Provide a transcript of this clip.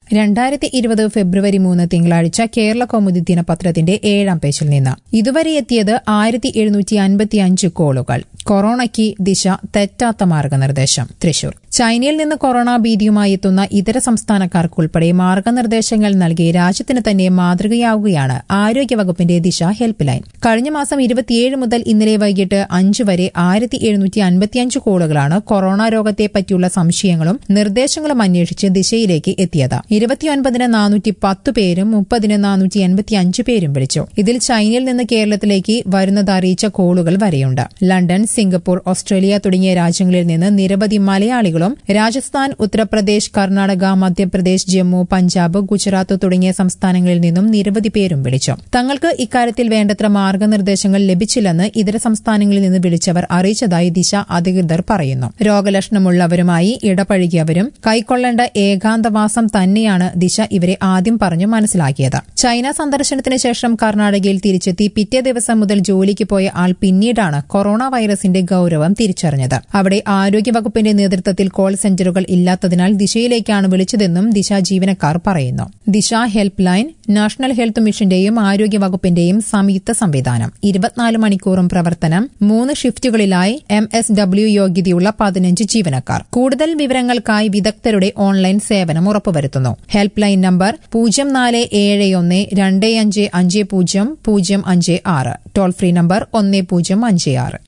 രണ്ടായിരത്തി ഇരുപത് ഫെബ്രുവരി മൂന്ന് തിങ്കളാഴ്ച കേരള കൗമുദി ദിനപത്രത്തിന്റെ ഏഴാം പേജിൽ നിന്ന് ഇതുവരെ എത്തിയത് ആയിരത്തി എഴുന്നൂറ്റി അൻപത്തിയഞ്ച് കോളുകൾ കൊറോണയ്ക്ക് ദിശ തെറ്റാത്ത മാർഗനിർദ്ദേശം തൃശൂർ ചൈനയിൽ നിന്ന് കൊറോണ ഭീതിയുമായി എത്തുന്ന ഇതര സംസ്ഥാനക്കാർക്കുൾപ്പെടെ മാർഗനിർദ്ദേശങ്ങൾ നൽകി രാജ്യത്തിന് തന്നെ മാതൃകയാവുകയാണ് ആരോഗ്യവകുപ്പിന്റെ ദിശ ഹെൽപ്പ് ലൈൻ കഴിഞ്ഞ മാസം ഇരുപത്തിയേഴ് മുതൽ ഇന്നലെ വൈകിട്ട് അഞ്ച് വരെ ആയിരത്തി എഴുന്നൂറ്റി അൻപത്തിയഞ്ച് കോളുകളാണ് കൊറോണ രോഗത്തെ പറ്റിയുള്ള സംശയങ്ങളും നിർദ്ദേശങ്ങളും അന്വേഷിച്ച് ദിശയിലേക്ക് എത്തിയത് ഇരുപത്തിയൊൻപതിന് നാനൂറ്റി പത്ത് പേരും മുപ്പതിന് നാനൂറ്റി എൺപത്തിയഞ്ച് പേരും വിളിച്ചു ഇതിൽ ചൈനയിൽ നിന്ന് കേരളത്തിലേക്ക് വരുന്നത് അറിയിച്ച കോളുകൾ വരെയുണ്ട് ലണ്ടൻ സിംഗപ്പൂർ ഓസ്ട്രേലിയ തുടങ്ങിയ രാജ്യങ്ങളിൽ നിന്ന് നിരവധി മലയാളികളും രാജസ്ഥാൻ ഉത്തർപ്രദേശ് കർണാടക മധ്യപ്രദേശ് ജമ്മു പഞ്ചാബ് ഗുജറാത്ത് തുടങ്ങിയ സംസ്ഥാനങ്ങളിൽ നിന്നും നിരവധി പേരും വിളിച്ചു തങ്ങൾക്ക് ഇക്കാര്യത്തിൽ വേണ്ടത്ര മാർഗനിർദ്ദേശങ്ങൾ ലഭിച്ചില്ലെന്ന് ഇതര സംസ്ഥാനങ്ങളിൽ നിന്ന് വിളിച്ചവർ അറിയിച്ചതായി ദിശ അധികൃതർ പറയുന്നു രോഗലക്ഷണമുള്ളവരുമായി ഇടപഴകിയവരും കൈക്കൊള്ളേണ്ട ഏകാന്തവാസം തന്നെയാണ് ദിശ ഇവരെ ആദ്യം പറഞ്ഞു മനസ്സിലാക്കിയത് ചൈന സന്ദർശനത്തിന് ശേഷം കർണാടകയിൽ തിരിച്ചെത്തി പിറ്റേ ദിവസം മുതൽ ജോലിക്ക് പോയ ആൾ പിന്നീടാണ് കൊറോണ വൈറസിന്റെ ഗൌരവം തിരിച്ചറിഞ്ഞത് അവിടെ ആരോഗ്യവകുപ്പിന്റെ നേതൃത്വത്തിൽ കോൾ സെന്ററുകൾ ഇല്ലാത്തതിനാൽ ദിശയിലേക്കാണ് വിളിച്ചതെന്നും ദിശ ജീവനക്കാർ പറയുന്നു Disha help line national health മിഷന്റെയും ആരോഗ്യവകുപ്പിന്റെയും സംയുക്ത സംവിധാനം ഇരുപത്തിനാല് മണിക്കൂറും പ്രവർത്തനം മൂന്ന് ഷിഫ്റ്റുകളിലായി എം എസ് ഡബ്ല്യു യോഗ്യതയുള്ള പതിനഞ്ച് ജീവനക്കാർ കൂടുതൽ വിവരങ്ങൾക്കായി വിദഗ്ധരുടെ ഓൺലൈൻ സേവനം ഉറപ്പുവരുത്തുന്നു ഹെൽപ്പ് ലൈൻ നമ്പർ പൂജ്യം നാല് ഏഴ് ഒന്ന് രണ്ട് അഞ്ച് അഞ്ച് പൂജ്യം പൂജ്യം അഞ്ച് ആറ് ടോൾ ഫ്രീ നമ്പർ ഒന്ന് പൂജ്യം അഞ്ച് ആറ്